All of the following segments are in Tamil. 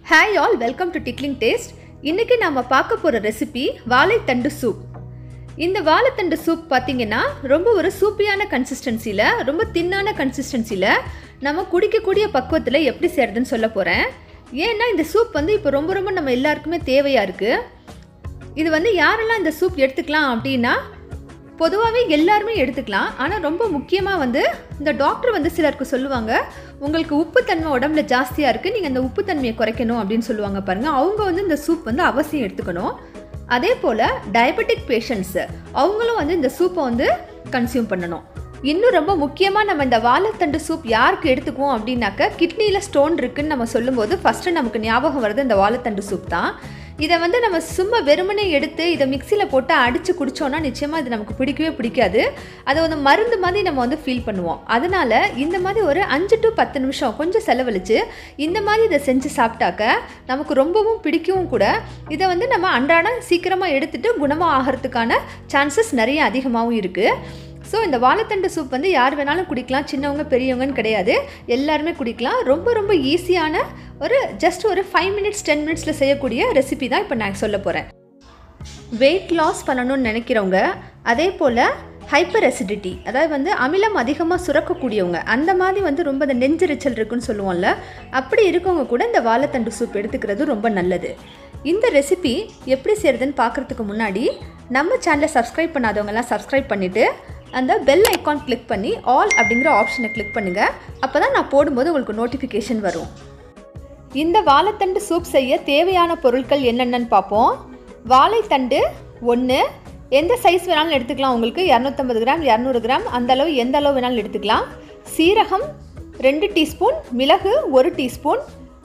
hi all welcome to tickling taste இன்றைக்கி நம்ம பார்க்க போகிற ரெசிபி வாழைத்தண்டு சூப் இந்த வாழைத்தண்டு சூப் பார்த்தீங்கன்னா ரொம்ப ஒரு சூப்பியான கன்சிஸ்டன்சியில் ரொம்ப தின்னான கன்சிஸ்டன்சியில் நம்ம குடிக்கக்கூடிய பக்குவத்தில் எப்படி செய்கிறதுன்னு சொல்ல போகிறேன் ஏன்னா இந்த சூப் வந்து இப்போ ரொம்ப ரொம்ப நம்ம எல்லாருக்குமே தேவையாக இருக்குது இது வந்து யாரெல்லாம் இந்த சூப் எடுத்துக்கலாம் அப்படின்னா பொதுவாகவே எல்லாருமே எடுத்துக்கலாம் ஆனால் ரொம்ப முக்கியமாக வந்து இந்த டாக்டர் வந்து சிலருக்கு சொல்லுவாங்க உங்களுக்கு உப்புத்தன்மை உடம்புல ஜாஸ்தியாக இருக்குது நீங்கள் இந்த உப்புத்தன்மையை குறைக்கணும் அப்படின்னு சொல்லுவாங்க பாருங்கள் அவங்க வந்து இந்த சூப் வந்து அவசியம் எடுத்துக்கணும் அதே போல் டயபெட்டிக் பேஷண்ட்ஸு அவங்களும் வந்து இந்த சூப்பை வந்து கன்சியூம் பண்ணணும் இன்னும் ரொம்ப முக்கியமாக நம்ம இந்த வாழைத்தண்டு சூப் யாருக்கு எடுத்துக்குவோம் அப்படின்னாக்க கிட்னியில் ஸ்டோன் இருக்குன்னு நம்ம சொல்லும்போது ஃபஸ்ட்டு நமக்கு ஞாபகம் வருது இந்த வாழைத்தண்டு சூப் தான் இதை வந்து நம்ம சும்மா வெறுமனே எடுத்து இதை மிக்சியில் போட்டு அடித்து குடித்தோன்னா நிச்சயமாக இது நமக்கு பிடிக்கவே பிடிக்காது அதை வந்து மருந்து மாதிரி நம்ம வந்து ஃபீல் பண்ணுவோம் அதனால் இந்த மாதிரி ஒரு அஞ்சு டு பத்து நிமிஷம் கொஞ்சம் செலவழித்து இந்த மாதிரி இதை செஞ்சு சாப்பிட்டாக்க நமக்கு ரொம்பவும் பிடிக்கவும் கூட இதை வந்து நம்ம அன்றாடம் சீக்கிரமாக எடுத்துகிட்டு குணமாக ஆகிறதுக்கான சான்சஸ் நிறைய அதிகமாகவும் இருக்குது ஸோ இந்த வாழைத்தண்டு சூப் வந்து யார் வேணாலும் குடிக்கலாம் சின்னவங்க பெரியவங்கன்னு கிடையாது எல்லாருமே குடிக்கலாம் ரொம்ப ரொம்ப ஈஸியான ஒரு ஜஸ்ட் ஒரு ஃபைவ் மினிட்ஸ் டென் மினிட்ஸில் செய்யக்கூடிய ரெசிபி தான் இப்போ நான் சொல்ல போகிறேன் வெயிட் லாஸ் பண்ணணும்னு நினைக்கிறவங்க அதே போல் ஹைப்பர் அசிடிட்டி அதாவது வந்து அமிலம் அதிகமாக சுரக்கக்கூடியவங்க அந்த மாதிரி வந்து ரொம்ப இந்த நெஞ்செரிச்சல் இருக்குன்னு சொல்லுவோம்ல அப்படி இருக்கவங்க கூட இந்த வாழைத்தண்டு சூப் எடுத்துக்கிறது ரொம்ப நல்லது இந்த ரெசிபி எப்படி செய்கிறதுன்னு பார்க்குறதுக்கு முன்னாடி நம்ம சேனலை சப்ஸ்கிரைப் பண்ணாதவங்கலாம் சப்ஸ்கிரைப் பண்ணிவிட்டு அந்த பெல் ஐக்கான் கிளிக் பண்ணி ஆல் அப்படிங்கிற ஆப்ஷனை கிளிக் பண்ணுங்கள் அப்போ தான் நான் போடும்போது உங்களுக்கு நோட்டிஃபிகேஷன் வரும் இந்த வாழைத்தண்டு சூப் செய்ய தேவையான பொருட்கள் என்னென்னு பார்ப்போம் வாழைத்தண்டு ஒன்று எந்த சைஸ் வேணாலும் எடுத்துக்கலாம் உங்களுக்கு இரநூத்தம்பது கிராம் இரநூறு கிராம் அந்த அளவு எந்த அளவு வேணாலும் எடுத்துக்கலாம் சீரகம் ரெண்டு டீஸ்பூன் மிளகு ஒரு டீஸ்பூன்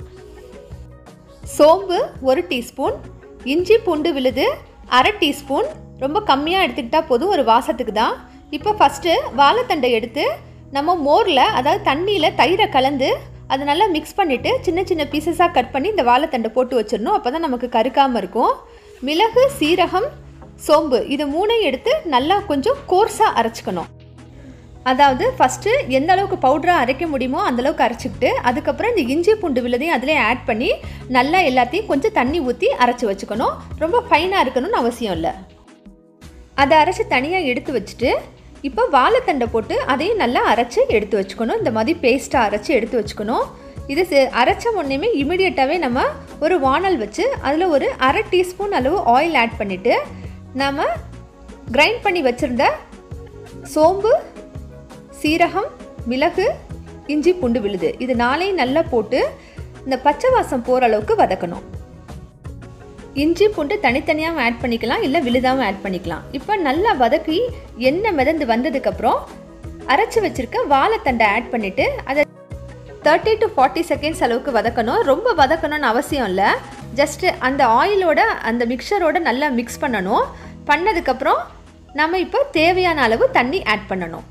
சோம்பு ஒரு டீஸ்பூன் இஞ்சி பூண்டு விழுது அரை டீஸ்பூன் ரொம்ப கம்மியாக எடுத்துக்கிட்டால் போதும் ஒரு வாசத்துக்கு தான் இப்போ ஃபஸ்ட்டு வாழைத்தண்டை எடுத்து நம்ம மோரில் அதாவது தண்ணியில் தயிரை கலந்து அதை நல்லா மிக்ஸ் பண்ணிவிட்டு சின்ன சின்ன பீசஸாக கட் பண்ணி இந்த வாழைத்தண்டை போட்டு வச்சிடணும் அப்போ தான் நமக்கு கருக்காமல் இருக்கும் மிளகு சீரகம் சோம்பு இது மூணையும் எடுத்து நல்லா கொஞ்சம் கோர்ஸாக அரைச்சிக்கணும் அதாவது ஃபஸ்ட்டு எந்த அளவுக்கு பவுடராக அரைக்க முடியுமோ அந்தளவுக்கு அரைச்சிக்கிட்டு அதுக்கப்புறம் இந்த இஞ்சி பூண்டு விழுதையும் அதிலே ஆட் பண்ணி நல்லா எல்லாத்தையும் கொஞ்சம் தண்ணி ஊற்றி அரைச்சி வச்சுக்கணும் ரொம்ப ஃபைனாக இருக்கணும்னு அவசியம் இல்லை அதை அரைச்சி தனியாக எடுத்து வச்சுட்டு இப்போ வாழைத்தண்டை போட்டு அதையும் நல்லா அரைச்சி எடுத்து வச்சுக்கணும் இந்த மாதிரி பேஸ்ட்டாக அரைச்சி எடுத்து வச்சுக்கணும் இது அரைச்ச உடனேமே இமிடியட்டாகவே நம்ம ஒரு வானல் வச்சு அதில் ஒரு அரை டீஸ்பூன் அளவு ஆயில் ஆட் பண்ணிவிட்டு நம்ம கிரைண்ட் பண்ணி வச்சுருந்த சோம்பு சீரகம் மிளகு இஞ்சி பூண்டு விழுது இது நாளையும் நல்லா போட்டு இந்த பச்சை வாசம் போகிற அளவுக்கு வதக்கணும் இஞ்சி பூண்டு தனித்தனியாகவும் ஆட் பண்ணிக்கலாம் இல்லை விழுதாகவும் ஆட் பண்ணிக்கலாம் இப்போ நல்லா வதக்கி எண்ணெய் மிதந்து வந்ததுக்கப்புறம் அரைச்சி வச்சுருக்க வாழைத்தண்டை ஆட் பண்ணிவிட்டு அதை தேர்ட்டி டு ஃபார்ட்டி செகண்ட்ஸ் அளவுக்கு வதக்கணும் ரொம்ப வதக்கணும்னு அவசியம் இல்லை ஜஸ்ட்டு அந்த ஆயிலோட அந்த மிக்சரோட நல்லா மிக்ஸ் பண்ணணும் பண்ணதுக்கப்புறம் நம்ம இப்போ தேவையான அளவு தண்ணி ஆட் பண்ணணும்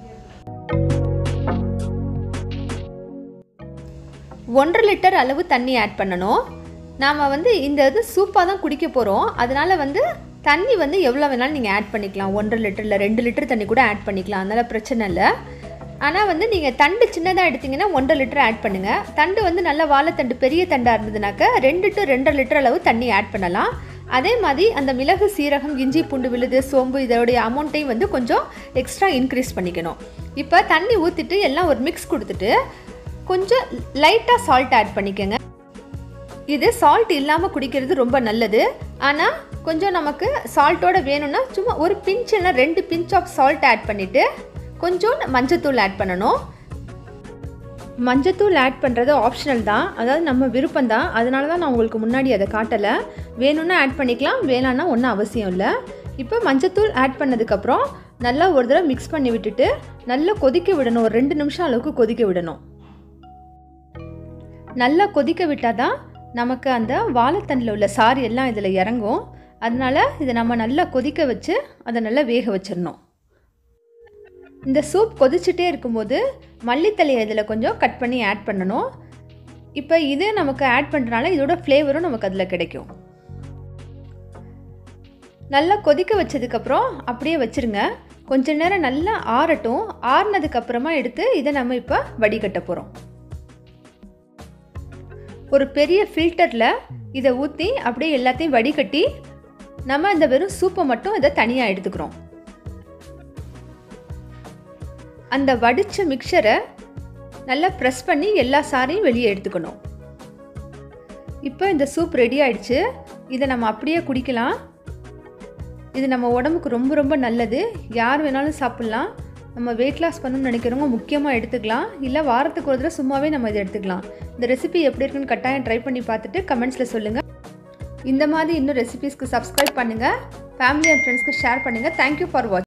ஒன்றரை லிட்டர் அளவு தண்ணி ஆட் பண்ணணும் நாம் வந்து இந்த இது சூப்பாக தான் குடிக்க போகிறோம் அதனால் வந்து தண்ணி வந்து எவ்வளோ வேணாலும் நீங்கள் ஆட் பண்ணிக்கலாம் ஒன்றரை லிட்டரில் ரெண்டு லிட்டர் தண்ணி கூட ஆட் பண்ணிக்கலாம் அதனால் பிரச்சனை இல்லை ஆனால் வந்து நீங்கள் தண்டு சின்னதாக எடுத்திங்கன்னா ஒன்றரை லிட்டர் ஆட் பண்ணுங்கள் தண்டு வந்து நல்ல வாழைத்தண்டு பெரிய தண்டாக இருந்ததுனாக்கா ரெண்டு டு ரெண்டரை லிட்டர் அளவு தண்ணி ஆட் பண்ணலாம் அதே மாதிரி அந்த மிளகு சீரகம் இஞ்சி பூண்டு விழுது சோம்பு இதோடைய அமௌண்ட்டையும் வந்து கொஞ்சம் எக்ஸ்ட்ரா இன்க்ரீஸ் பண்ணிக்கணும் இப்போ தண்ணி ஊற்றிட்டு எல்லாம் ஒரு மிக்ஸ் கொடுத்துட்டு கொஞ்சம் லைட்டாக சால்ட் ஆட் பண்ணிக்கோங்க இது சால்ட் இல்லாமல் குடிக்கிறது ரொம்ப நல்லது ஆனால் கொஞ்சம் நமக்கு சால்ட்டோட வேணும்னா சும்மா ஒரு பிஞ்ச் இல்லை ரெண்டு பிஞ்ச் ஆஃப் சால்ட் ஆட் பண்ணிவிட்டு கொஞ்சம் மஞ்சத்தூள் ஆட் பண்ணணும் மஞ்சத்தூள் ஆட் பண்ணுறது ஆப்ஷனல் தான் அதாவது நம்ம விருப்பம் தான் அதனால தான் நான் உங்களுக்கு முன்னாடி அதை காட்டலை வேணும்னா ஆட் பண்ணிக்கலாம் வேணான்னா ஒன்றும் அவசியம் இல்லை இப்போ மஞ்சத்தூள் ஆட் பண்ணதுக்கப்புறம் நல்லா ஒரு தடவை மிக்ஸ் பண்ணி விட்டுட்டு நல்லா கொதிக்க விடணும் ஒரு ரெண்டு நிமிஷம் அளவுக்கு கொதிக்க விடணும் நல்லா கொதிக்க விட்டால் தான் நமக்கு அந்த வாழைத்தண்டில் உள்ள சாறு எல்லாம் இதில் இறங்கும் அதனால் இதை நம்ம நல்லா கொதிக்க வச்சு அதை நல்லா வேக வச்சிடணும் இந்த சூப் கொதிச்சுட்டே இருக்கும்போது மல்லித்தலையை இதில் கொஞ்சம் கட் பண்ணி ஆட் பண்ணணும் இப்போ இது நமக்கு ஆட் பண்ணுறனால இதோட ஃப்ளேவரும் நமக்கு அதில் கிடைக்கும் நல்லா கொதிக்க வச்சதுக்கப்புறம் அப்படியே வச்சுருங்க கொஞ்ச நேரம் நல்லா ஆறட்டும் ஆறுனதுக்கப்புறமா எடுத்து இதை நம்ம இப்போ வடிகட்ட போகிறோம் ஒரு பெரிய ஃபில்டரில் இதை ஊற்றி அப்படியே எல்லாத்தையும் வடிகட்டி நம்ம இந்த வெறும் சூப்பை மட்டும் இதை தனியாக எடுத்துக்கிறோம் அந்த வடித்த மிக்சரை நல்லா ப்ரெஸ் பண்ணி எல்லா சாரையும் வெளியே எடுத்துக்கணும் இப்போ இந்த சூப் ரெடி ஆயிடுச்சு இதை நம்ம அப்படியே குடிக்கலாம் இது நம்ம உடம்புக்கு ரொம்ப ரொம்ப நல்லது யார் வேணாலும் சாப்பிட்லாம் நம்ம வெயிட் லாஸ் பண்ணணும்னு நினைக்கிறவங்க முக்கியமாக எடுத்துக்கலாம் இல்லை வாரத்துக்கு ஒரு தடவை சும்மாவே நம்ம இதை எடுத்துக்கலாம் இந்த ரெசிபி எப்படி இருக்குன்னு கட்டாயம் ட்ரை பண்ணி பார்த்துட்டு கமெண்ட்ஸில் சொல்லுங்கள் இந்த மாதிரி இன்னும் ரெசிபீஸ்க்கு சப்ஸ்கிரைப் பண்ணுங்கள் ஃபேமிலி அண்ட் ஃப்ரெண்ட்ஸ்க்கு ஷேர் பண்ணுங்கள் தேங்க்யூ ஃபார் வாட்ச்